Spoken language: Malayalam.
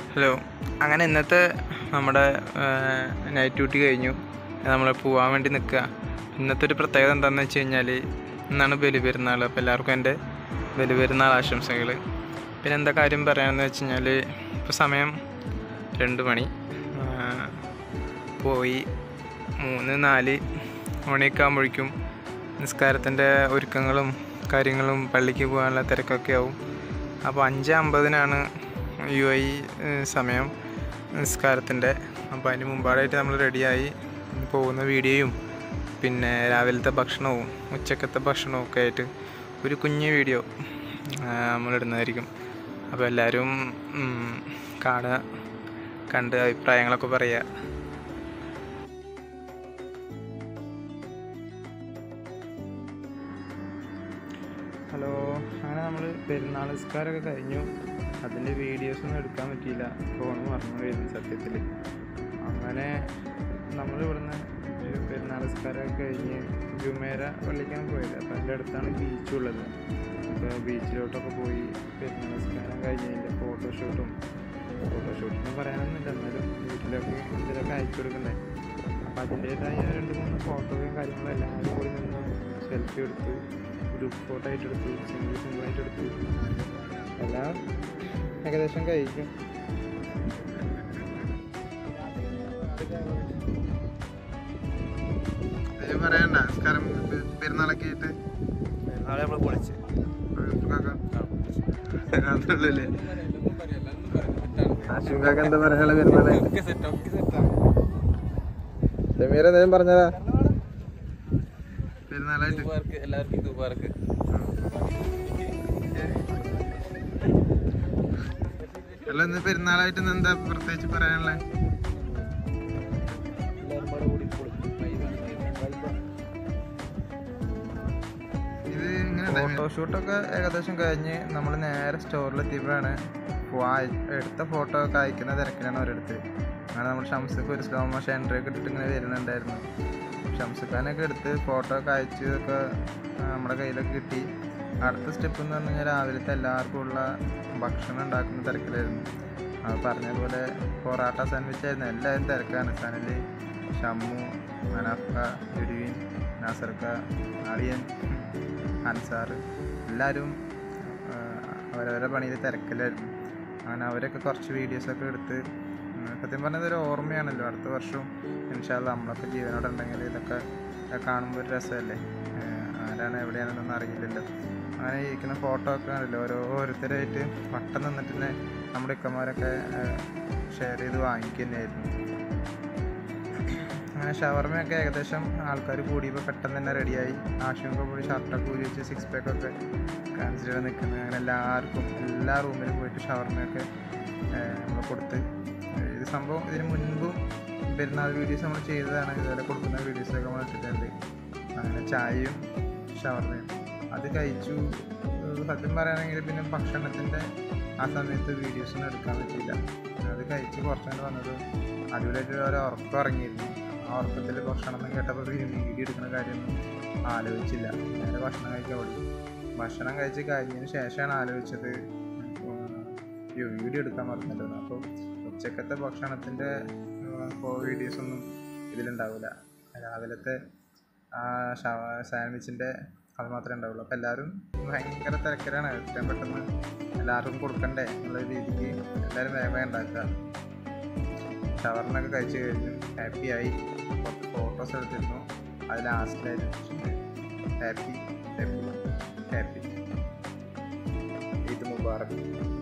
ഹലോ അങ്ങനെ ഇന്നത്തെ നമ്മുടെ നൈറ്റ് ഡ്യൂട്ടി കഴിഞ്ഞു നമ്മൾ പോകാൻ വേണ്ടി നിൽക്കുക ഇന്നത്തെ ഒരു പ്രത്യേകത എന്താണെന്ന് വെച്ച് കഴിഞ്ഞാൽ ഇന്നാണ് ബലിപെരുന്നാൾ അപ്പോൾ എല്ലാവർക്കും എൻ്റെ ബലിപെരുന്നാൾ ആശംസകൾ പിന്നെ എന്താ കാര്യം പറയാമെന്ന് വെച്ച് കഴിഞ്ഞാൽ ഇപ്പോൾ സമയം രണ്ട് മണി ആ, പോയി മൂന്ന് നാല് മണിയൊക്കെ ആകുമ്പോഴേക്കും നിസ്കാരത്തിൻ്റെ ഒരുക്കങ്ങളും കാര്യങ്ങളും പള്ളിക്ക് പോകാനുള്ള തിരക്കൊക്കെ ആവും അപ്പോൾ അഞ്ച് അമ്പതിനാണ് യു ഐ സമയം നിസ്കാരത്തിൻ്റെ അപ്പോൾ അതിന് മുമ്പാടായിട്ട് നമ്മൾ റെഡിയായി പോകുന്ന വീഡിയോയും പിന്നെ രാവിലത്തെ ഭക്ഷണവും ഉച്ചക്കത്തെ ഭക്ഷണവും ഒക്കെ ആയിട്ട് ഒരു കുഞ്ഞു വീഡിയോ നമ്മളിടുന്നതായിരിക്കും അപ്പോൾ എല്ലാവരും ഉം, കാണുക കണ്ട് അഭിപ്രായങ്ങളൊക്കെ പറയുക ഹലോ അങ്ങനെ നമ്മൾ പെരുന്നാൾ നിസ്കാരമൊക്കെ കഴിഞ്ഞു അതിൻ്റെ വീഡിയോസൊന്നും എടുക്കാൻ പറ്റിയില്ല ഫോൺ മറന്നു പോയിരുന്നു സത്യത്തിൽ അങ്ങനെ നമ്മൾ ഇവിടുന്ന് ഒരു പെരുന്നാൾ നിസ്കാരമൊക്കെ കഴിഞ്ഞ് ജുമേര പള്ളിക്കാണ് പോയത് അപ്പോൾ അതിൻ്റെ അടുത്താണ് ബീച്ചുള്ളത് അപ്പോൾ ബീച്ചിലോട്ടൊക്കെ പോയി പെരുന്നാൾ നിസ്കാരം കഴിഞ്ഞതിൻ്റെ ഫോട്ടോഷൂട്ടും ഫോട്ടോഷൂട്ടൊന്നും പറയാനൊന്നുമില്ല എന്നാലും വീട്ടിലൊക്കെ ഇതിലൊക്കെ അയച്ചു കൊടുക്കണ്ടേ അപ്പോൾ അതിൻ്റേതായ രണ്ട് മൂന്ന് ഫോട്ടോയും കാര്യങ്ങളും എല്ലാവരും കൂടി നിന്ന് സെൽഫി എടുത്തു ഗ്രൂപ്പ് ഫോട്ടോ ആയിട്ട് എടുത്തു സിംഗിൾ സിംഗിൾ ആയിട്ട് എടുത്തു എല്ലാം ഏകദേശം കഴിക്കും പറയണ്ട നമസ്കാരം പെരുന്നാളൊക്കെ ആയിട്ട് നാളെ നമ്മൾ പൊളിച്ച് അതുള്ളല്ലേ ആശുകാക്ക് എന്താ പറയാനുള്ള പെരുന്നാളെ ജമീർ എന്തെങ്കിലും പറഞ്ഞതാ പെരുന്നാളായിട്ട് എല്ലാവർക്കും ദുബാർക്ക് അല്ല ഇന്ന് പെരുന്നാളായിട്ട് ഇന്ന് എന്താ പ്രത്യേകിച്ച് പറയാനുള്ളത് എല്ലാവരും കൂടെ കൂടി ഇത് ഇങ്ങനെ ഫോട്ടോഷൂട്ടൊക്കെ ഏകദേശം കഴിഞ്ഞ് നമ്മൾ നേരെ സ്റ്റോറിലെത്തിയപ്പോഴാണ് എടുത്ത ഫോട്ടോ ഒക്കെ അയക്കുന്ന തിരക്കിലാണ് ഒരിടത്ത് അങ്ങനെ നമ്മൾ ഷംസക്ക് ഒരു സ്ലോ മോഷൻ എൻട്രി ഒക്കെ ഇട്ടിട്ട് ഇങ്ങനെ വരുന്നുണ്ടായിരുന്നു ഷംസഖാനൊക്കെ എടുത്ത് ഫോട്ടോ ഒക്കെ അയച്ചു ഒക്കെ ആ, നമ്മുടെ കയ്യിലൊക്കെ കിട്ടി അടുത്ത സ്റ്റെപ്പ് എന്ന് പറഞ്ഞു കഴിഞ്ഞാൽ രാവിലത്തെ എല്ലാവർക്കും ഉള്ള ഭക്ഷണം ഉണ്ടാക്കുന്ന തിരക്കിലായിരുന്നു അത് പറഞ്ഞ പോലെ പൊറാട്ട സാൻഡ്വിച്ച് ആയിരുന്നു എല്ലാവരും തിരക്കാണ് സനല് ഷമ്മു അനാഫ്ക ജുരുവിൻ നാസർക്ക അളിയൻ അൻസാർ എല്ലാവരും ആ, അവരവരുടെ പണിയിൽ തിരക്കിലായിരുന്നു അങ്ങനെ അവരൊക്കെ കുറച്ച് വീഡിയോസൊക്കെ എടുത്ത് ഉം, സത്യം പറഞ്ഞത് ഒരു ഓർമ്മയാണല്ലോ അടുത്ത വർഷവും ഇൻഷാല്ല നമ്മളൊക്കെ ജീവനോടെ ഉണ്ടെങ്കിൽ ഇതൊക്കെ കാണുമ്പോൾ ഒരു രസമല്ലേ ആ, ആരാണ് എവിടെയാണെന്നൊന്നും അറിയില്ലല്ലോ അങ്ങനെ ഇരിക്കുന്ന ഫോട്ടോ ഒക്കെ ആണല്ലോ ഓരോ ഓരോരുത്തരായിട്ട് വട്ടം നിന്നിട്ട് തന്നെ നമ്മുടെ ഇക്കന്മാരൊക്കെ ഷെയർ ചെയ്ത് വാങ്ങിക്കുന്നതായിരുന്നു അങ്ങനെ ഷവർമയൊക്കെ ഏകദേശം ആൾക്കാർ കൂടിയപ്പോൾ പെട്ടെന്ന് തന്നെ റെഡിയായി ആശുവൊക്കെ പോയി ഷർട്ടൊക്കെ ഊരി വെച്ച് സിക്സ് പാക്കൊക്കെ കാണിച്ചിട്ട് നിൽക്കുന്നത് അങ്ങനെ എല്ലാവർക്കും എല്ലാ റൂമിലും പോയിട്ട് ഷവർമയൊക്കെ നമ്മൾ കൊടുത്ത് ഏഹ് ഇത് സംഭവം ഇതിന് മുൻപും പെരുന്നാൾ വീഡിയോസ് നമ്മൾ ചെയ്തതാണ് ഇതുപോലെ കൊടുക്കുന്ന വീഡിയോസൊക്കെ നമ്മൾ ഇട്ടിട്ടുണ്ട് അങ്ങനെ ചായയും ഷവർമയും അത് കഴിച്ചു ഏഹ് സത്യം പറയുകയാണെങ്കിൽ പിന്നെ ഭക്ഷണത്തിൻ്റെ ആ സമയത്ത് വീഡിയോസൊന്നും എടുക്കാൻ പറ്റിയില്ല അത് കഴിച്ച് കുറച്ചുകൊണ്ട് വന്നത് അടിപൊളിയായിട്ട് ഒരു ഉറക്കം ഇറങ്ങിയിരുന്നു ആ ഉറക്കത്തിൽ ഭക്ഷണം എന്ന് കേട്ടപ്പോൾ വീഡിയോ എടുക്കുന്ന കാര്യമൊന്നും ആലോചിച്ചില്ല നേരെ ഭക്ഷണം കഴിക്കാൻ ഓടി ഭക്ഷണം കഴിച്ച് കഴിഞ്ഞതിന് ശേഷമാണ് ആലോചിച്ചത് ഈ വീഡിയോ എടുക്കാൻ മറന്നല്ലോ അപ്പോൾ ഉച്ചക്കത്തെ ഭക്ഷണത്തിൻ്റെ വീഡിയോസൊന്നും ഇതിലുണ്ടാവില്ല രാവിലത്തെ ആ സാൻഡ്വിച്ചിൻ്റെ അത് മാത്രമേ ഉണ്ടാവുള്ളൂ അപ്പോൾ എല്ലാവരും ഭയങ്കര തിരക്കിലാണ് എത്രയും പെട്ടെന്ന് എല്ലാവർക്കും കൊടുക്കണ്ടേ എന്നുള്ള രീതിക്ക് എല്ലാവരും വേഗം വേഗം ഉണ്ടാക്കുക ഷവർമൊക്കെ കഴിച്ച് കഴിഞ്ഞു ഹാപ്പിയായി കുറച്ച് ഫോട്ടോസ് എടുത്തിരുന്നു അത് ലാസ്റ്റിലായിരുന്നു ഹാപ്പി ഹാപ്പി ഹാപ്പി ഇത് മുബാറക്